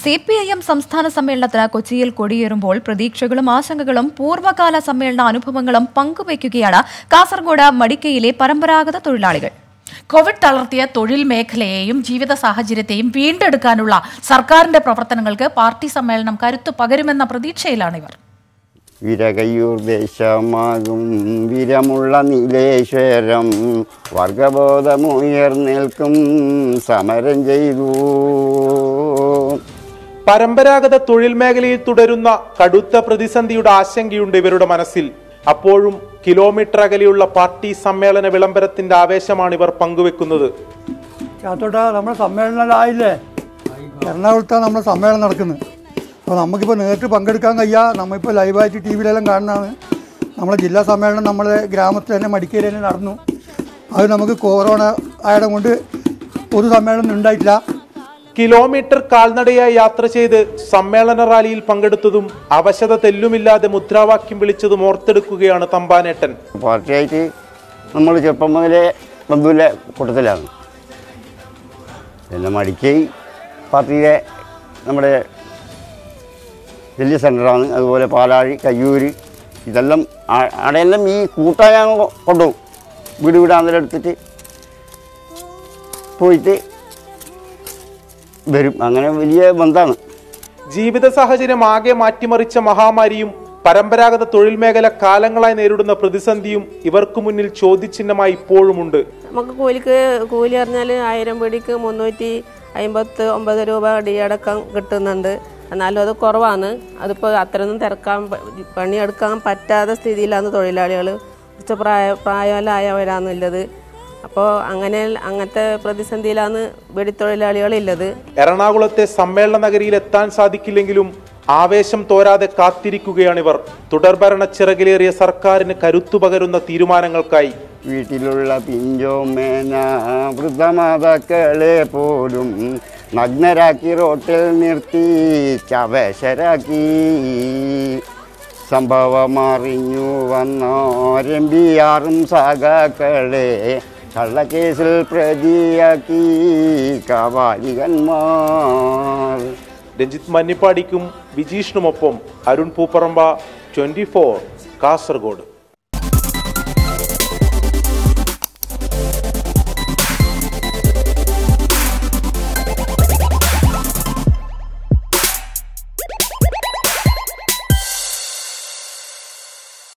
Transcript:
C P I M സംസ്ഥാന സമ്മേളനത്തിന് കൊച്ചിയിൽ കൊടിയേറുമ്പോൾ പ്രതീക്ഷകളും ആശങ്കകളും പൂർവ്വകാല സമ്മേളന അനുഭവങ്ങളും പങ്കുവയ്ക്കുകയാണ് കാസർഗോഡ് മടിക്കയിലെ പരമ്പരാഗത തൊഴിലാളികൾ കോവിഡ് തളർത്തിയ തൊഴിൽ മേഖലയെയും ജീവിത സാഹചര്യത്തെയും വീണ്ടെടുക്കാനുള്ള സർക്കാരിന്റെ പ്രവർത്തനങ്ങൾക്ക് പാർട്ടി സമ്മേളനം കരുത്തു പകരുമെന്ന പ്രതീക്ഷയിലാണ് ഇവർ വിരകയൂർ ദേശമാകും വിരമുള്ള നീലേശ്വരം വർഗബോധമുയർന്നേൽക്കും സമരം ചെയ്തു പരമ്പരാഗത തൊഴിൽ മേഖലയിൽ തുടരുന്ന കടുത്ത പ്രതിസന്ധിയുടെ ആശങ്കയുണ്ട് ഇവരുടെ മനസ്സിൽ അപ്പോഴും കിലോമീറ്റർ അകലെയുള്ള പാർട്ടി സമ്മേളന വിളംബരത്തിന്റെ ആവേശമാണ് ഇവർ പങ്കുവെക്കുന്നത് ചാത്തോട്ട നമ്മുടെ സമ്മേളനമായില്ലേ എറണാകുളത്താണ് നമ്മുടെ സമ്മേളനം നടക്കുന്നത് അപ്പോൾ നമുക്കിപ്പോൾ നേരിട്ട് പങ്കെടുക്കാൻ കഴിയാ നമ്മളിപ്പോൾ ലൈവായിട്ട് ടി വിയിലെല്ലാം കാണുന്നതാണ് നമ്മളെ ജില്ലാ സമ്മേളനം നമ്മുടെ ഗ്രാമത്തിൽ തന്നെ മടിക്കേരി തന്നെ നടന്നു അത് നമുക്ക് കൊറോണ ആയതും കൊണ്ട് പൊതുസമ്മേളനം ഉണ്ടായിട്ടില്ല കിലോമീറ്റർ കാൽനടയായി യാത്ര ചെയ്ത് സമ്മേളന റാലിയിൽ പങ്കെടുത്തതും അവശത തെല്ലുമില്ലാതെ മുദ്രാവാക്യം വിളിച്ചതും ഓർത്തെടുക്കുകയാണ് തമ്പാനേട്ടൻ പാർട്ടിയായിട്ട് നമ്മൾ ചെറുപ്പം മുതലേ ബന്ധുവിലെ കൂട്ടത്തിലാണ് പിന്നെ മടിക്കൈ പാർട്ടിയിലെ നമ്മുടെ വലിയ സെൻറ്ററാണ് അതുപോലെ പാലാഴി കയ്യൂര് ഇതെല്ലാം ആ- അവിടെയെല്ലാം ഈ കൂട്ടായ കൊണ്ടുപോകും വീട് വീടാന്തരം എടുത്തിട്ട് പോയിട്ട് വരും അങ്ങനെ വലിയ ബന്ധമാണ് ജീവിത സാഹചര്യം ആകെ മാറ്റിമറിച്ച മഹാമാരിയും പരമ്പരാഗത തൊഴിൽ മേഖല കാലങ്ങളായി നേരിടുന്ന പ്രതിസന്ധിയും ഇവർക്ക് മുന്നിൽ ചോദ്യചിഹ്നമായി ഇപ്പോഴുമുണ്ട് നമുക്ക് കൂലിക്ക് കൂലി പറഞ്ഞാൽ ആയിരം പിടിക്ക് മുന്നൂറ്റി അമ്പത്തി ഒമ്പത് രൂപ അടിയടക്കം കിട്ടുന്നുണ്ട് എന്നാലും അത് കുറവാണ് അതിപ്പോൾ അത്രയൊന്നും തിരക്കാൻ പ- പണിയെടുക്കാൻ പറ്റാത്ത സ്ഥിതിയിലാണ് തൊഴിലാളികൾ കുറച്ച് പ്രായ പ്രായമായവരാണുള്ളത് അപ്പോൾ അങ്ങനെ അങ്ങനത്തെ പ്രതിസന്ധിയിലാണ് വെടിത്തൊഴിലാളികളുള്ളത് എറണാകുളത്തെ സമ്മേളന നഗരിയിൽ എത്താൻ സാധിക്കില്ലെങ്കിലും ആവേശം തോരാതെ കാത്തിരിക്കുകയാണിവർ തുടർഭരണ ചിറകിലേറിയ സർക്കാരിന് കരുത്തു പകരുന്ന തീരുമാനങ്ങൾക്കായി വീട്ടിലുള്ള പിഞ്ചോമേന വൃദ്ധമാതാക്കളെ പോലും നഗ്നരാക്കി റോട്ടിൽ നിർത്തി ചവശരാക്കി സംഭവമറിഞ്ഞു വന്നോരമ്പിയാറും സഖാക്കളെ കള്ളക്കേസിൽ പ്രതിയാക്കി കവാലികന്മാർ രഞ്ജിത്ത് മന്നിപ്പാടിക്കും വിജീഷിനുമൊപ്പം അരുൺ പൂപ്പറമ്പ ട്വന്റി കാസർഗോഡ്